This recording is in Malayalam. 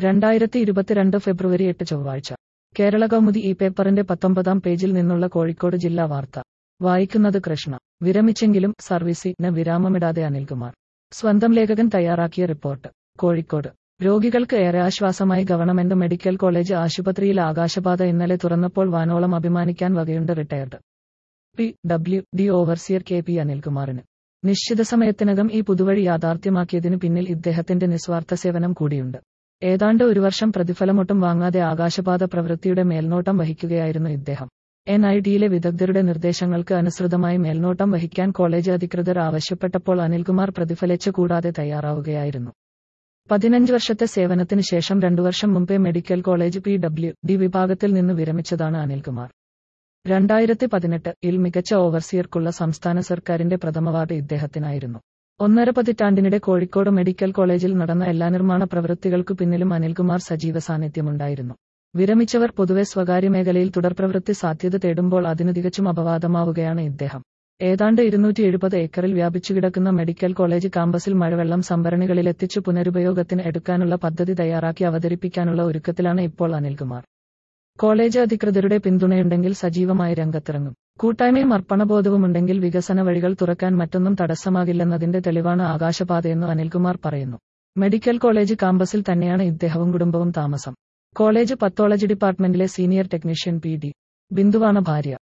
രണ്ടായിരത്തി ഇരുപത്തിരണ്ട് ഫെബ്രുവരി എട്ട് ചൊവ്വാഴ്ച കേരള കൗമുദി ഈ പേപ്പറിന്റെ പത്തൊമ്പതാം പേജിൽ നിന്നുള്ള കോഴിക്കോട് ജില്ലാ വാർത്ത വായിക്കുന്നത് കൃഷ്ണ വിരമിച്ചെങ്കിലും സർവീസിന് വിരാമമിടാതെ അനിൽകുമാർ സ്വന്തം ലേഖകൻ തയ്യാറാക്കിയ റിപ്പോർട്ട് കോഴിക്കോട് രോഗികൾക്ക് ഏറെ ആശ്വാസമായി ഗവൺമെന്റ് മെഡിക്കൽ കോളേജ് ആശുപത്രിയിൽ ആകാശപാത ഇന്നലെ തുറന്നപ്പോൾ വാനോളം അഭിമാനിക്കാൻ വകയുണ്ട് retired P W D overseer K P അനിൽകുമാറിന് നിശ്ചിത സമയത്തിനകം ഈ പുതുവഴി യാഥാർത്ഥ്യമാക്കിയതിനു പിന്നിൽ ഇദ്ദേഹത്തിന്റെ നിസ്വാർത്ഥ സേവനം കൂടിയുണ്ട് ഏതാണ്ട് ഒരു വർഷം പ്രതിഫലമൊട്ടും വാങ്ങാതെ ആകാശപാത പ്രവൃത്തിയുടെ മേൽനോട്ടം വഹിക്കുകയായിരുന്നു ഇദ്ദേഹം എൻ ഐ ഡിയിലെ വിദഗ്ധരുടെ നിർദ്ദേശങ്ങൾക്ക് അനുസൃതമായി മേൽനോട്ടം വഹിക്കാൻ കോളേജ് അധികൃതർ ആവശ്യപ്പെട്ടപ്പോൾ അനിൽകുമാർ പ്രതിഫലിച്ചു കൂടാതെ തയ്യാറാവുകയായിരുന്നു പതിനഞ്ച് വർഷത്തെ സേവനത്തിന് ശേഷം രണ്ടു വർഷം മുമ്പേ medical college P W D വിഭാഗത്തിൽ നിന്ന് വിരമിച്ചതാണ് അനിൽകുമാർ രണ്ടായിരത്തി പതിനെട്ട് ഇൽ മികച്ച ഓവർസിയർക്കുള്ള സംസ്ഥാന സർക്കാരിന്റെ പ്രഥമ അവാർഡ് ഇദ്ദേഹത്തിനായിരുന്നു ഒന്നര പതിറ്റാണ്ടിനിടെ കോഴിക്കോട് മെഡിക്കൽ കോളേജിൽ നടന്ന എല്ലാ നിർമ്മാണ പ്രവൃത്തികൾക്കു പിന്നിലും അനിൽകുമാർ സജീവ സാന്നിധ്യമുണ്ടായിരുന്നു വിരമിച്ചവർ പൊതുവെ സ്വകാര്യ മേഖലയിൽ തുടർപ്രവൃത്തി സാധ്യത തേടുമ്പോൾ അതിനു തികച്ചും അപവാദമാവുകയാണ് ഇദ്ദേഹം ഏതാണ്ട് ഇരുന്നൂറ്റി എഴുപത് ഏക്കറിൽ വ്യാപിച്ചുകിടക്കുന്ന മെഡിക്കൽ കോളേജ് കാമ്പസിൽ മഴവെള്ളം സംഭരണികളിലെത്തിച്ചു പുനരുപയോഗത്തിന് എടുക്കാനുള്ള പദ്ധതി തയ്യാറാക്കി അവതരിപ്പിക്കാനുള്ള ഒരുക്കത്തിലാണ് ഇപ്പോൾ അനിൽകുമാർ കോളേജ് അധികൃതരുടെ പിന്തുണയുണ്ടെങ്കിൽ സജീവമായി രംഗത്തിറങ്ങും കൂട്ടായ്മയും അർപ്പണബോധവുമുണ്ടെങ്കിൽ വികസന വഴികൾ തുറക്കാൻ മറ്റൊന്നും തടസ്സമാകില്ലെന്നതിന്റെ തെളിവാണ് ആകാശപാതയെന്നു അനിൽകുമാർ പറയുന്നു മെഡിക്കൽ കോളേജ് കാമ്പസിൽ തന്നെയാണ് ഇദ്ദേഹവും കുടുംബവും താമസം കോളേജ് പത്തോളജി ഡിപ്പാർട്ട്മെന്റിലെ സീനിയർ ടെക്നീഷ്യൻ പി ഡി ബിന്ദുവാണ് ഭാര്യ